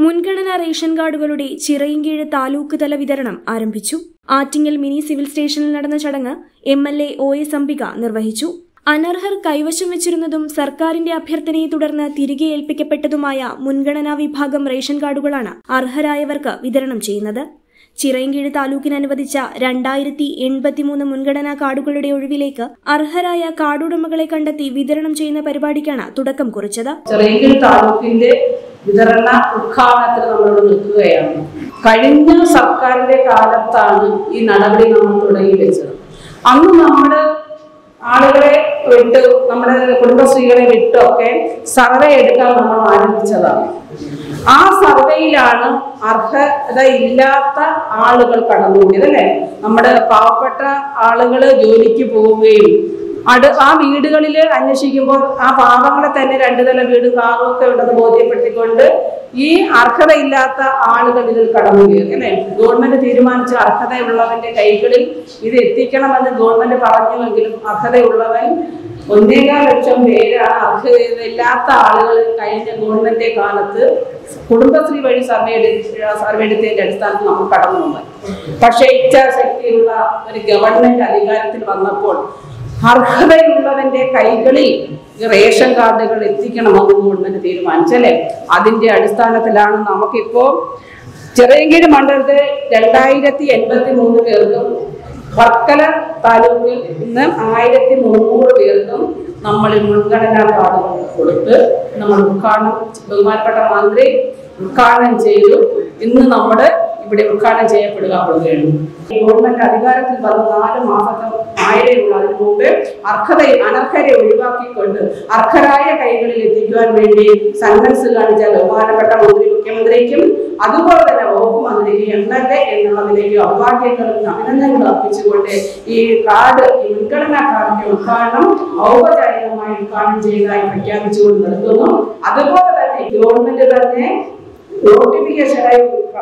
മുൻഗണനാ റേഷൻ കാർഡുകളുടെ ചിറയിൻകീഴ് താലൂക്ക് തല വിതരണം ആരംഭിച്ചു ആറ്റിങ്ങൽ മിനി സിവിൽ സ്റ്റേഷനിൽ നടന്ന ചടങ്ങ് M L A O S Ambika നിർവഹിച്ചു അനർഹർ കൈവശം വെച്ചിരുന്നതും സർക്കാരിന്റെ അഭ്യർത്ഥനയെ തുടർന്ന് തിരികെ ഏൽപ്പിക്കപ്പെട്ടതുമായ മുൻഗണനാ വിഭാഗം റേഷൻ കാർഡുകളാണ് അർഹരായവർക്ക് വിതരണം ചെയ്യുന്നത് ചിറയൻകീഴ് താലൂക്കിന് അനുവദിച്ച രണ്ടായിരത്തി എൺപത്തിമൂന്ന് മുൻഗണനാ കാർഡുകളുടെ ഒഴിവിലേക്ക് അർഹരായ കാർഡുടമകളെ കണ്ടെത്തി വിതരണം ചെയ്യുന്ന പരിപാടിക്കാണ് തുടക്കം കുറിച്ചത് ചെറിയങ്കിൽ താലൂക്കിന്റെ വിതരണ ഉദ്ഘാടനത്തിന് നമ്മളിവിടെ നിൽക്കുകയാണ് കഴിഞ്ഞ സർക്കാരിന്റെ കാലത്താണ് ഈ നടപടി നമ്മൾ തുടങ്ങി വെച്ചത് അന്ന് നമ്മുടെ ആളുകളെ വിട്ട് നമ്മുടെ കുടുംബശ്രീകളെ വിട്ടൊക്കെ സർവേ എടുക്കാൻ നമ്മൾ ആരംഭിച്ചതാണ് ആ സർവേയിലാണ് അർഹത ഇല്ലാത്ത ആളുകൾ കടന്നുകൂടിയത് അല്ലെ നമ്മുടെ പാവപ്പെട്ട ആളുകൾ ജോലിക്ക് പോവുകയും അടു ആ വീടുകളിൽ അന്വേഷിക്കുമ്പോൾ ആ പാവങ്ങളെ തന്നെ രണ്ടു നില വീടും കാറും ഒക്കെ ഉണ്ടെന്ന് ബോധ്യപ്പെടുത്തിക്കൊണ്ട് ഈ അർഹതയില്ലാത്ത ആളുകൾ ഇതിൽ കടന്നു കയറി അല്ലെ ഗവൺമെന്റ് തീരുമാനിച്ച അർഹതയുള്ളവന്റെ കൈകളിൽ ഇത് എത്തിക്കണമെന്ന് ഗവൺമെന്റ് പറഞ്ഞുവെങ്കിലും അർഹതയുള്ളവൻ ഒന്നേകാൽ ലക്ഷം പേരാണ് അർഹതയില്ലാത്ത ആളുകൾ കഴിഞ്ഞ ഗവൺമെന്റ് കാലത്ത് കുടുംബശ്രീ വഴി സർവേ എടു- സർവേ എടുത്തതിന്റെ അടിസ്ഥാനത്തിൽ നമ്മൾ കടന്നു വന്നത് പക്ഷേ ഇച്ഛാശക്തിയുള്ള ഒരു ഗവൺമെന്റ് അധികാരത്തിൽ വന്നപ്പോൾ അർഹതയുള്ളവന്റെ കൈകളിൽ ഈ റേഷൻ കാർഡുകൾ എത്തിക്കണമെന്ന് ഗവൺമെന്റ് തീരുമാനിച്ചല്ലേ അതിന്റെ അടിസ്ഥാനത്തിലാണ് നമുക്കിപ്പോ ചെറിയങ്കീഴ് മണ്ഡലത്തിൽ രണ്ടായിരത്തി എൺപത്തി മൂന്ന് പേർക്കും വർക്കല താലൂക്കിൽ നിന്ന് ആയിരത്തി മുന്നൂറ് പേർക്കും നമ്മൾ ഈ മുൻഗണനാ കാർഡുകൾ കൊടുത്ത് നമ്മൾ ഉദ്ഘാടനം ബഹുമാനപ്പെട്ട മന്ത്രി ഉദ്ഘാടനം ചെയ്തു ഇന്ന് നമ്മുടെ ഇവിടെ ഉദ്ഘാടനം ചെയ്യപ്പെടുകയാണ് ഈ ഗവൺമെന്റ് അധികാരത്തിൽ വന്ന നാല് മാസത്തെ ആയിരമുള്ള അതിനു മുമ്പ് അർഹത അനർഹരെ ഒഴിവാക്കിക്കൊണ്ട് അർഹരായ കൈകളിൽ എത്തിക്കുവാൻ വേണ്ടി സന്മനസ് കാണിച്ച ബഹുമാനപ്പെട്ട മന്ത്രി മുഖ്യമന്ത്രിക്കും അതുപോലെ തന്നെ വകുപ്പ് മന്ത്രിക്ക് എം എൽ എ എന്നുള്ളതിലേക്ക് അഭിവാദ്യങ്ങളും അഭിനന്ദനങ്ങളും അർപ്പിച്ചുകൊണ്ട് ഈ കാർഡ് ഈ മുൻഗണനാ കാർഡിന്റെ ഉദ്ഘാടനം ഔപചാരികമായി ഉദ്ഘാടനം ചെയ്തതായി പ്രഖ്യാപിച്ചുകൊണ്ട് നിർത്തുന്നു അതുപോലെ തന്നെ ഗവൺമെന്റ് തന്നെ നോട്ടിഫിക്കേഷനായി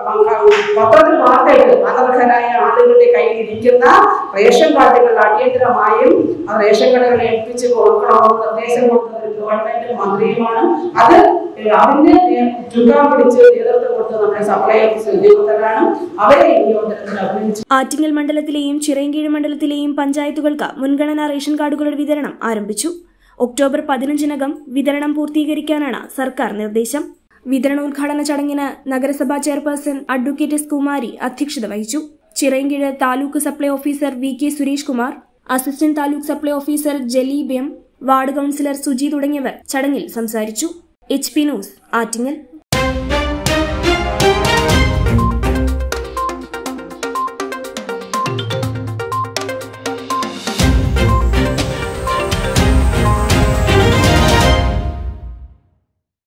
പത്രത്തിൽ വാർത്തയിട്ട് അനർഹരായ ആളുകളുടെ കയ്യിൽ ഇരിക്കുന്ന റേഷൻ കാർഡുകൾ അടിയന്തരമായും ആ റേഷൻ കടകളെ ഏൽപ്പിച്ച് കൊടുക്കണമെന്ന് നിർദ്ദേശം കൊടുത്തത് ഗവൺമെന്റ് മന്ത്രിയുമാണ് അത് അതിന് ചുക്കാൻ പിടിച്ച് നേതൃത്വം കൊടുത്തത് നമ്മുടെ സപ്ലൈ ഓഫീസ് ഉദ്യോഗസ്ഥരാണ് അവരെ ഈ യോഗത്തിൽ അഭിനന്ദിച്ചു ആറ്റിങ്ങൽ മണ്ഡലത്തിലെയും ചിറയൻകീഴ് മണ്ഡലത്തിലെയും പഞ്ചായത്തുകൾക്ക് മുൻഗണനാ റേഷൻ കാർഡുകളുടെ വിതരണം ആരംഭിച്ചു ഒക്ടോബർ പതിനഞ്ചിനകം വിതരണം പൂർത്തീകരിക്കാനാണ് സർക്കാർ നിർദ്ദേശം വിതരണോദ്ഘാടന ചടങ്ങിന് നഗരസഭാ ചെയർപേഴ്സൺ അഡ്വക്കേറ്റ് എസ് കുമാരി അധ്യക്ഷത വഹിച്ചു Chirayinkeezhu taluk supply officer V K Suresh Kumar assistant taluk supply officer Jaleeb M ward councillor Suji തുടങ്ങിയവർ ചടങ്ങിൽ സംസാരിച്ചു എച്ച് പി ന്യൂസ് ആറ്റിങ്ങൽ